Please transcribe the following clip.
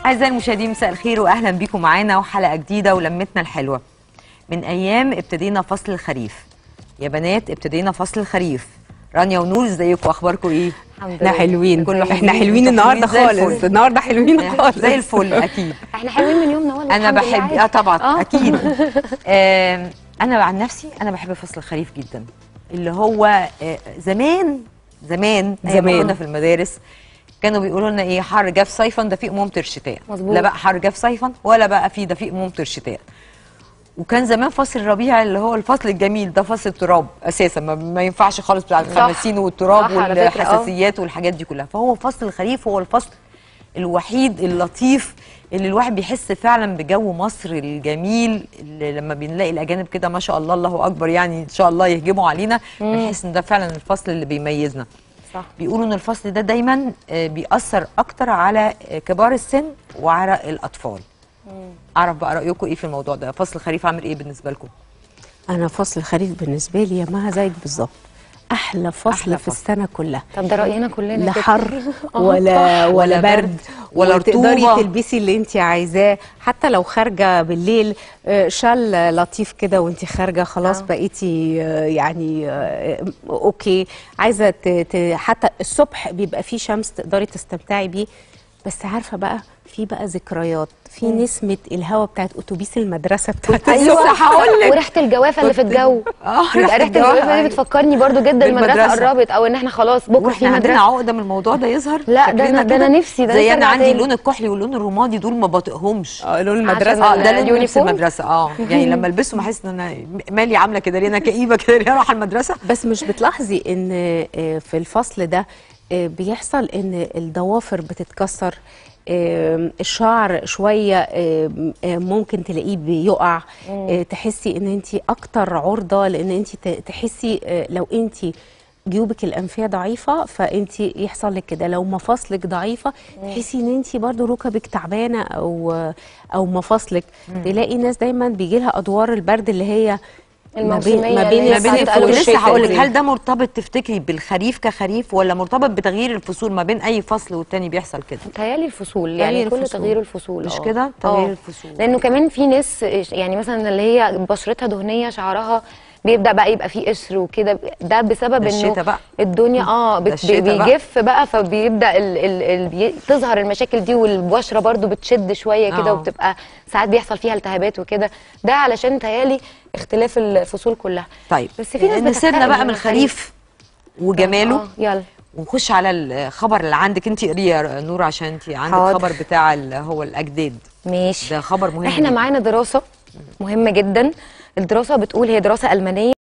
أعزائي المشاهدين مساء الخير وأهلا بيكم معانا وحلقة جديدة ولمتنا الحلوة من أيام ابتدينا فصل الخريف يا بنات ابتدينا فصل الخريف رانيا ونور ازيكم اخباركم ايه الحمد احنا لله حلوين كله احنا حلوين. حلوين انتوا النهارده حلوين زي خالص الفل. النهارده حلوين خالص زي الفل اكيد احنا حلوين من يومنا والله انا الحمد لله بحب عادي. اه طبعا آه. اكيد آم، انا عن نفسي انا بحب فصل الخريف جدا اللي هو آه، زمان زمان أيام ما زمان. كنا في المدارس كانوا بيقولوا لنا ايه حر جاف صيفا دفيق ممطر شتاء مظبوط. لا بقى حر جاف صيفا ولا بقى في دفيق ممطر شتاء وكان زمان فصل الربيع اللي هو الفصل الجميل ده فصل التراب اساسا ما, ما ينفعش خالص بتاع الخمسين والتراب صح على فكرة، آه. والحساسيات والحاجات دي كلها فهو فصل الخريف هو الفصل الوحيد اللطيف اللي الواحد بيحس فعلا بجو مصر الجميل اللي لما بنلاقي الاجانب كده ما شاء الله الله اكبر يعني ان شاء الله يهجموا علينا بنحس ان ده فعلا الفصل اللي بيميزنا صح بيقولوا ان الفصل ده دايما آه، بيأثر اكتر على آه، كبار السن وعلى الاطفال اعرف بقى رايكم ايه في الموضوع ده فصل الخريف عامل ايه بالنسبه لكم انا فصل الخريف بالنسبه لي يا مها زيك بالظبط احلى فصل أحلى في فصل. السنه كلها طب ده راينا كلنا لا كده. حر آه، ولا ولا ولا برد، برد ولا وتقدري رطوبة. تلبسي اللي انت عايزاه حتى لو خارجه بالليل آه، شال لطيف كده وانت خارجه خلاص آه. بقيتي آه، يعني آه، اوكي عايزه ت- ت- حتى الصبح بيبقى فيه شمس تقدري تستمتعي بيه بس عارفه بقى في بقى ذكريات في نسمه الهوا بتاعت اتوبيس المدرسه بتاعت ايوه الصبح. هقول لك وريحه الجوافه اللي في كنت- الجو اه يبقى ريحه الجوافه دي بتفكرني برضو جدا المدرسه بالمدرسة. قربت او ان احنا خلاص بكره في واحنا عندنا مدرسه عقده من الموضوع ده يظهر لا، ده فاكرينها أنا- ده أنا كده؟ نفسي، ده زي نفسي انا أرجع عندي تاني. اللون الكحلي واللون الرمادي دول ما بطيقهمش اه لون عشان المدرسه اه ده لون لبس اليونيفورم؟ المدرسه اه يعني لما البسه بحس ان انا مالي عامله كده ليه انا كئيبه كده ليه اروح المدرسه بس مش بتلاحظي ان آه، في الفصل ده آه، بيحصل ان الضوافر بتتكسر آه، الشعر شويه آه، آه، ممكن تلاقيه بيقع آه، تحسي ان انت اكتر عرضه لان انت تحسي آه، لو انت جيوبك الانفيه ضعيفه فانت يحصل لك كده لو مفاصلك ضعيفه تحسي ان انت برضو ركبك تعبانه او او مفاصلك تلاقي ناس دايما بيجي لها ادوار البرد اللي هي ما بين الموسمية ما بين اللي هي ما بين الصيف الصيف أو الفصول الشتاء لسه هقول لك دي. هل ده مرتبط تفتكري بالخريف كخريف ولا مرتبط بتغيير الفصول ما بين اي فصل والتاني بيحصل كده تهيالي الفصول يعني تغيير كل الفصول. تغيير الفصول مش آه. كده؟ تغيير آه. الفصول. لانه كمان في ناس يعني مثلا اللي هي بشرتها دهنيه شعرها بيبدا بقى يبقى فيه قشر وكده ده بسبب ده انه الشتا بقى. الدنيا اه ده بت الشتا بقى. بيجف بقى فبيبدا ال ال ال بي تظهر المشاكل دي والبشره برضو بتشد شويه كده آه. وبتبقى ساعات بيحصل فيها التهابات وكده ده علشان تهيالي اختلاف الفصول كلها طيب بس في ناس نسيبنا بتتخيل بقى إن من الخريف وجماله آه يلا ونخش على الخبر اللي عندك انت قريه يا نور عشان انت عندك حاضر. خبر بتاع ال- هو الاجداد ماشي ده خبر مهم احنا جداً. معانا دراسه مهمه جدا الدراسه بتقول هي دراسه المانيه